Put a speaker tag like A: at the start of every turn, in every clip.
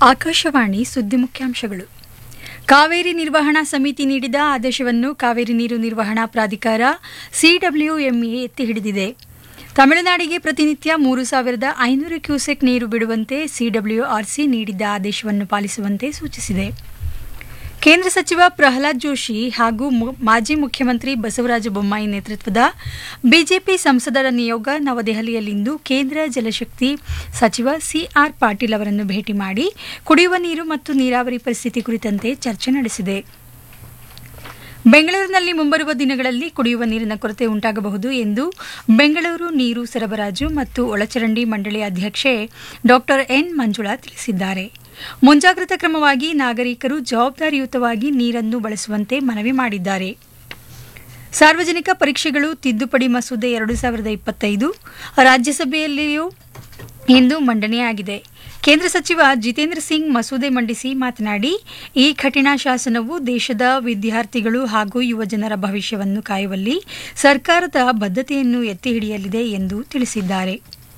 A: ಆಕಾಶವಾಣಿ ಸುದ್ದಿ ಮುಖ್ಯಾಂಶಗಳು ಕಾವೇರಿ ನಿರ್ವಹಣಾ ಸಮಿತಿ ನೀಡಿದ ಆದೇಶವನ್ನು ಕಾವೇರಿ ನೀರು ನಿರ್ವಹಣಾ ಪ್ರಾಧಿಕಾರ ಸಿಡಬ್ಲ್ಯೂಎಂಎ ಎತ್ತಿ ಹಿಡಿದಿದೆ ತಮಿಳುನಾಡಿಗೆ ಪ್ರತಿನಿತ್ಯ ಮೂರು ಸಾವಿರದ ಐನೂರು ಕ್ಯೂಸೆಕ್ ನೀರು ಬಿಡುವಂತೆ ಸಿಡಬ್ಲ್ಯೂಆರ್ಸಿ ನೀಡಿದ್ದ ಆದೇಶವನ್ನು ಪಾಲಿಸುವಂತೆ ಸೂಚಿಸಿದೆ ಕೇಂದ್ರ ಸಚಿವ ಪ್ರಹ್ಲಾದ್ ಜೋಶಿ ಹಾಗೂ ಮು- ಮಾಜಿ ಮುಖ್ಯಮಂತ್ರಿ ಬಸವರಾಜ ಬೊಮ್ಮಾಯಿ ನೇತೃತ್ವದ ಬಿಜೆಪಿ ಸಂಸದರ ನಿಯೋಗ ನವದೆಹಲಿಯಲ್ಲಿಂದು ಕೇಂದ್ರ ಜಲಶಕ್ತಿ ಸಚಿವ ಸಿಆರ್ ಪಾಟೀಲ್ ಅವರನ್ನು ಭೇಟಿ ಮಾಡಿ ಕುಡಿಯುವ ನೀರು ಮತ್ತು ನೀರಾವರಿ ಪರಿಸ್ಥಿತಿ ಕುರಿತಂತೆ ಚರ್ಚೆ ನಡೆಸಿದೆ ಬೆಂಗಳೂರಿನಲ್ಲಿ ಮುಂಬರುವ ದಿನಗಳಲ್ಲಿ ಕುಡಿಯುವ ನೀರಿನ ಕೊರತೆ ಉಂಟಾಗಬಹುದು ಎಂದು ಬೆಂಗಳೂರು ನೀರು ಸರಬರಾಜು ಮತ್ತು ಒಳಚರಂಡಿ ಮಂಡಳಿ ಅಧ್ಯಕ್ಷೆ ಡಾಕ್ಟರ್ ಎನ್ ಮಂಜುಳಾ ತಿಳಿಸಿದ್ದಾರೆ ಮುಂಜಾಗ್ರತಾ ಕ್ರಮವಾಗಿ ನಾಗರಿಕರು ಜವಾಬ್ದಾರಿಯುತವಾಗಿ ನೀರನ್ನು ಬಳಸುವಂತೆ ಮನವಿ ಮಾಡಿದ್ದಾರೆ ಸಾರ್ವಜನಿಕ ಪರೀಕ್ಷೆಗಳು ತಿದ್ದುಪಡಿ ಮಸೂದೆ ಎರಡು ಸಾವಿರದ ಇಪ್ಪತ್ತೈದು ರಾಜ್ಯಸಭೆಯಲ್ಲಿಯೂ ಇಂದು ಮಂಡನೆಯಾಗಿದೆ ಕೇಂದ್ರ ಸಚಿವ ಜಿತೇಂದ್ರ ಸಿಂಗ್ ಮಸೂದೆ ಮಂಡಿಸಿ ಮಾತನಾಡಿ ಈ ಕಠಿಣ ಶಾಸನವು ದೇಶದ ವಿದ್ಯಾರ್ಥಿಗಳು ಹಾಗೂ ಯುವಜನರ ಭವಿಷ್ಯವನ್ನು ಕಾಯುವಲ್ಲಿ ಸರ್ಕಾರದ ಬದ್ಧತೆಯನ್ನು ಎತ್ತಿ ಹಿಡಿಯಲಿದೆ ಎಂದು ತಿಳಿಸಿದ್ದಾರೆ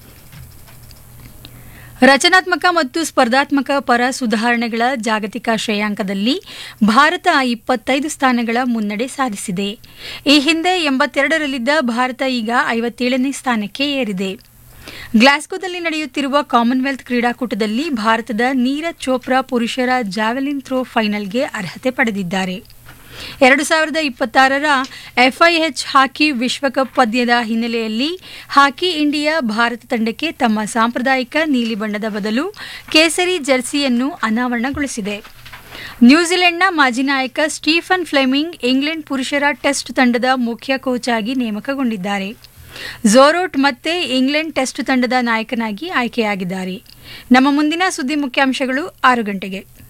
A: ರಚನಾತ್ಮಕ ಮತ್ತು ಸ್ಪರ್ಧಾತ್ಮಕ ಪರ ಸುಧಾರಣೆಗಳ ಜಾಗತಿಕ ಶ್ರೇಯಾಂಕದಲ್ಲಿ ಭಾರತ ಇಪ್ಪತ್ತೈದು ಸ್ಥಾನಗಳ ಮುನ್ನಡೆ ಸಾಧಿಸಿದೆ ಈ ಹಿಂದೆ ಎಂಬತ್ತೆರಡರಲ್ಲಿದ್ದ ಭಾರತ ಈಗ ಐವತ್ತೇಳನೇ ಸ್ಥಾನಕ್ಕೆ ಏರಿದೆ ಗ್ಲಾಸ್ಗೋದಲ್ಲಿ ನಡೆಯುತ್ತಿರುವ ಕಾಮನ್ವೆಲ್ತ್ ಕ್ರೀಡಾಕೂಟದಲ್ಲಿ ಭಾರತದ ನೀರಜ್ ಚೋಪ್ರಾ ಪುರುಷರ ಜಾವೆಲಿನ್ ಥ್ರೋ ಫೈನಲ್ಗೆ ಅರ್ಹತೆ ಪಡೆದಿದ್ದಾರೆ ಎರಡು ಸಾವಿರದ ಇಪ್ಪತ್ತಾರರ ಎಫ್ಐಎಚ್ ಹಾಕಿ ವಿಶ್ವಕಪ್ ಪಂದ್ಯದ ಹಿನ್ನೆಲೆಯಲ್ಲಿ ಹಾಕಿ ಇಂಡಿಯಾ ಭಾರತ ತಂಡಕ್ಕೆ ತಮ್ಮ ಸಾಂಪ್ರದಾಯಿಕ ನೀಲಿ ಬಣ್ಣದ ಬದಲು ಕೇಸರಿ ಜರ್ಸಿಯನ್ನು ಅನಾವರಣಗೊಳಿಸಿದೆ ನ್ಯೂಜಿಲೆಂಡ್ನ ಮಾಜಿ ನಾಯಕ ಸ್ಟೀಫನ್ ಫ್ಲೆಮಿಂಗ್ ಇಂಗ್ಲೆಂಡ್ ಪುರುಷರ ಟೆಸ್ಟ್ ತಂಡದ ಮುಖ್ಯ ಕೋಚ್ ಆಗಿ ನೇಮಕಗೊಂಡಿದ್ದಾರೆ ಝೋರೋಟ್ ಮತ್ತೆ ಇಂಗ್ಲೆಂಡ್ ಟೆಸ್ಟ್ ತಂಡದ ನಾಯಕನಾಗಿ ಆಯ್ಕೆಯಾಗಿದ್ದಾರೆ ನಮ್ಮ ಮುಂದಿನ ಸುದ್ದಿ ಮುಖ್ಯಾಂಶಗಳು ಆರು ಗಂಟೆಗೆ